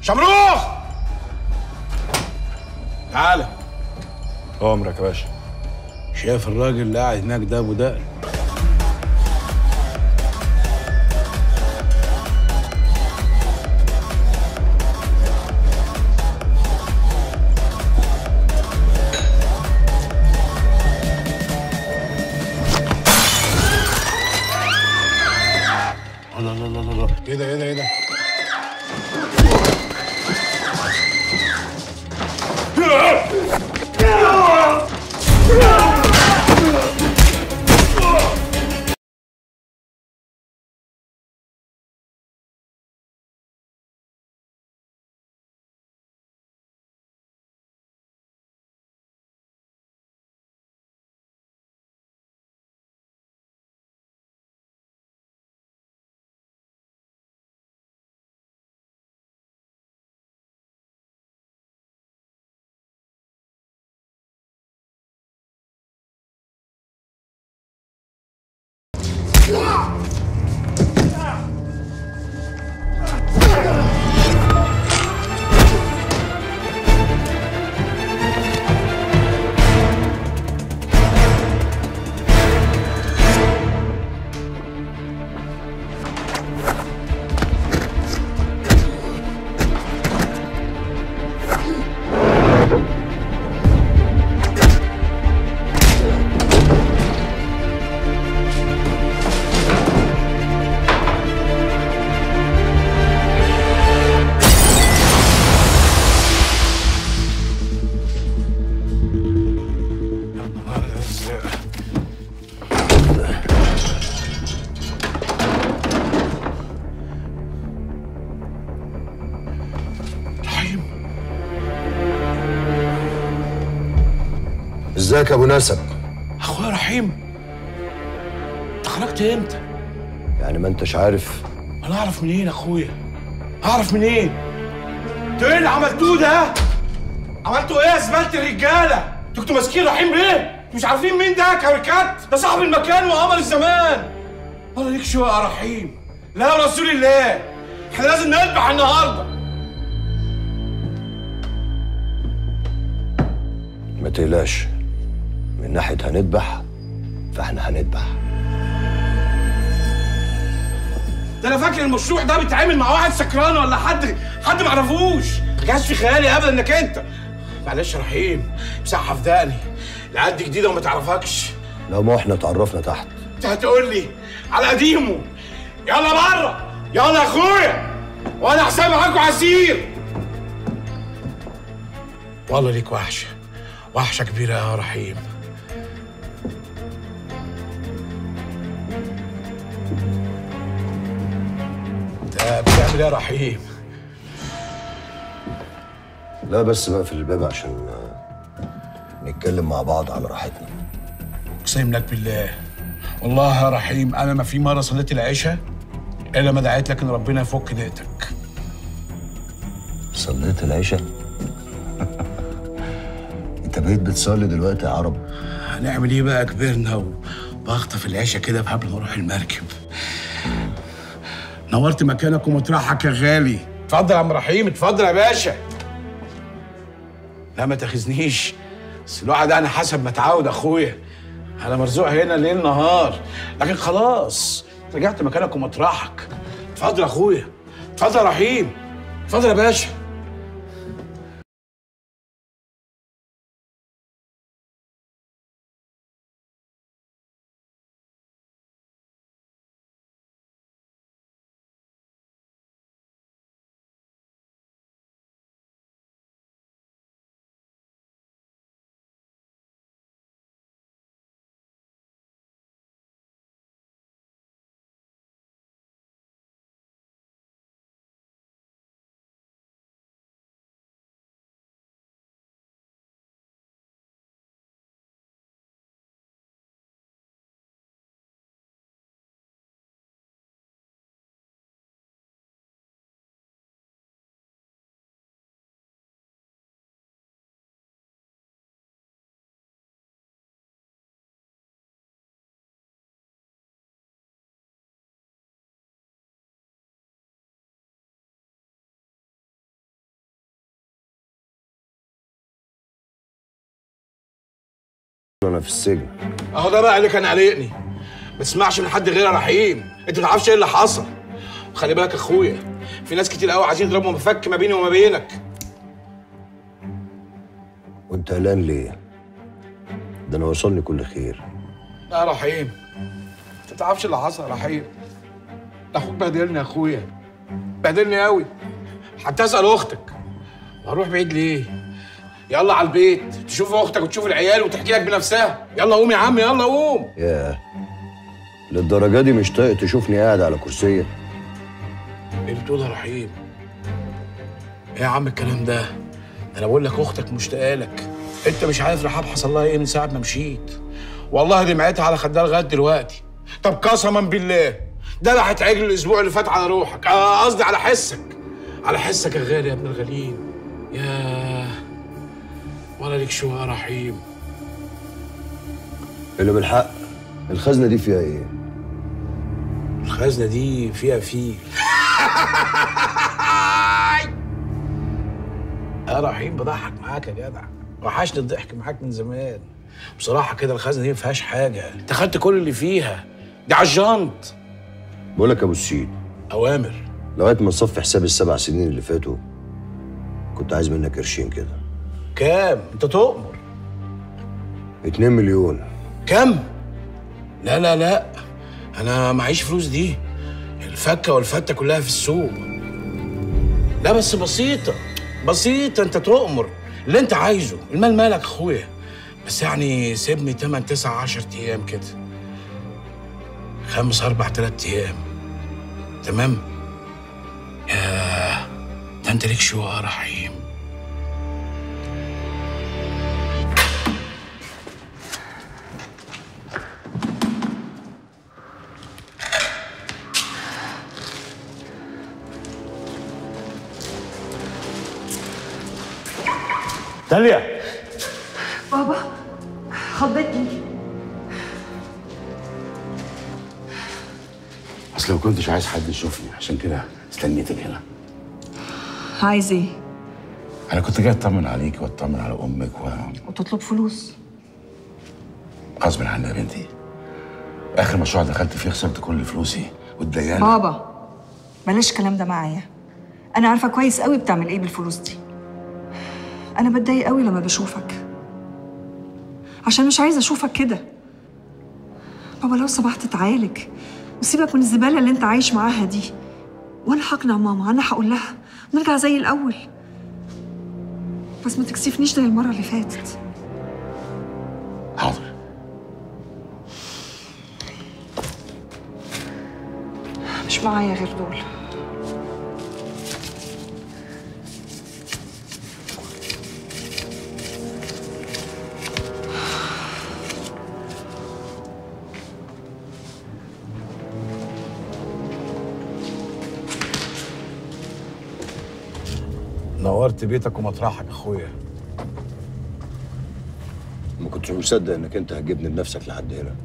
شمروخ تعالى امرك يا باشا شايف الراجل اللي قاعد هناك ده ابو دقن الله الله الله الله ايه ده ايه ده ايه ده رحيم ازيك يا ابو نسب اخويا رحيم انت خرجت امتى؟ يعني ما انتش عارف انا اعرف منين اخويا؟ اعرف منين؟ انتوا ايه اللي عملتوه ده؟ عملتوا ايه يا زباله الرجاله؟ انتوا كنتوا ماسكين رحيم بيه؟ انتوا مش عارفين مين ده كاريكات؟ ده صاحب المكان وقمر الزمان الله ليك شو يا رحيم لا يا رسول الله احنا لازم نذبح النهارده ما تقلقش من ناحيه هنذبح فاحنا هنذبح ده انا فاكر المشروع ده بيتعامل مع واحد سكران ولا حد حد ما اعرفوش ما جاش في خيالي ابدا انك انت معلش يا رحيم مسحها في دقني العيال دي جديده وما تعرفكش لو ما احنا اتعرفنا تحت انت هتقول لي على قديمه يلا بره يلا يا اخويا وانا حساب معاكم عسير والله ليك وحشه وحشه كبيره يا رحيم انت بتعمل ايه يا رحيم لا بس بقفل الباب عشان آه، نتكلم مع بعض على راحتنا اقسم لك بالله والله يا رحيم انا ما في مره صليت العشاء الا ما دعيت لك ان ربنا يفك ضيقتك صليت العشاء انت بقيت بتصلي دلوقتي يا عرب هنعمل ايه بقى كبرنا وبخطف العشاء كده قبل ما اروح المركب نورت مكانك ومطرحك يا غالي اتفضل يا عم رحيم اتفضل يا باشا لا ما تاخذنيش بس الواحد انا حسب ما اتعود اخويا انا مرزوق هنا ليل نهار لكن خلاص رجعت مكانك ومطرحك اتفضل يا اخويا اتفضل يا رحيم اتفضل يا باشا انا في السجن اهو ده بقى اللي كان قلقني ما تسمعش من حد غير يا رحيم انت ما تعرفش ايه اللي حصل خلي بالك يا اخويا في ناس كتير قوي عايزين يضربوا مفك ما بيني وما بينك وانت قلقان ليه ده انا وصلني كل خير لا يا رحيم انت ما تعرفش اللي حصل يا رحيم ده اخوك بهدلني يا اخويا بهدلني قوي حتى اسال اختك وهروح بعيد ليه يلا على البيت تشوف اختك وتشوف العيال وتحكي لك بنفسها يلا قوم يا عم يلا قوم ياه للدرجه دي مش طايق تشوفني قاعد على كرسيه ايه اللي بتقول يا رحيم ايه يا عم الكلام ده انا بقول لك اختك مشتاقه لك انت مش عارف رحاب حصل لها ايه من ساعه ما مشيت والله دمعتها على خدها لغايه دلوقتي طب قسما بالله ده راحت عجل الاسبوع اللي فات على روحك آه، قصدي على حسك على حسك يا غالي يا ابن الغاليين يا ولا ليك شو يا رحيم اللي بالحق الخزنه دي فيها ايه الخزنه دي فيها فيل يا رحيم بضحك معاك يا جدع وحشني الضحك معاك من زمان بصراحه كده الخزنه دي ما فيهاش حاجه انت خدت كل اللي فيها دي على الجنط بقول لك يا ابو السيد اوامر لغايه ما تصفي حساب السبع سنين اللي فاتوا كنت عايز منك قرشين كده كام انت تؤمر اتنين مليون كم لا لا لا انا معيش فلوس دي الفكه والفته كلها في السوق لا بس بسيطه بسيطه انت تؤمر اللي انت عايزه المال مالك اخويا بس يعني سيبني 8 9 10 ايام كده خمس اربع ثلاث ايام تمام يا ده انت ليك شو يا رحيم داليا بابا خضتني اصل ما كنتش عايز حد يشوفني عشان كده استنيتك هنا عايز ايه؟ انا كنت جاي اطمن عليك واطمن على امك و وتطلب فلوس غصب عني يا بنتي اخر مشروع دخلت فيه خسرت كل فلوسي والديانه بابا بلاش الكلام ده معايا انا عارفه كويس قوي بتعمل ايه بالفلوس دي انا بتضايق قوي لما بشوفك عشان مش عايزه اشوفك كده بابا لو سمحت تعالج وسيبك من الزباله اللي انت عايش معاها دي وانا هقنع ماما انا هقول لها نرجع زي الاول بس ما تكسفنيش زي المره اللي فاتت حاضر مش معايا غير دول نورت بيتك ومطرحك اخويا ما كنتش مصدق انك انت هتجيبني بنفسك لحد هنا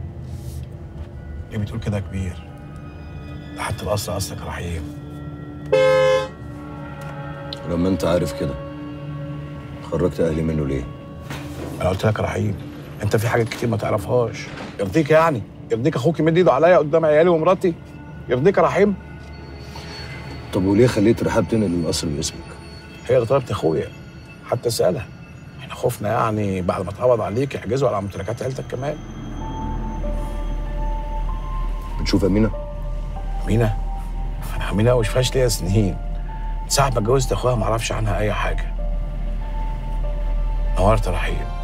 ليه بتقول كده يا كبير ده حتى الاصل اصلك يا رحيم لما انت عارف كده خرجت اهلي منه ليه انا قلت لك يا رحيم انت في حاجات كتير ما تعرفهاش يرضيك يعني يرضيك اخوك يمد ايده عليا قدام عيالي ومراتي يرضيك يا رحيم طب وليه خليت رحاب تنقل القصر باسمك هي غلطت اخويا حتى اسالها احنا خفنا يعني بعد ما اتقبض عليك يحجزوا على ممتلكات عيلتك كمان بتشوف امينه امينه انا امينه ما شفتهاش ليا سنين من ساعه ما اتجوزت اخوها ما اعرفش عنها اي حاجه نورت يا رحيم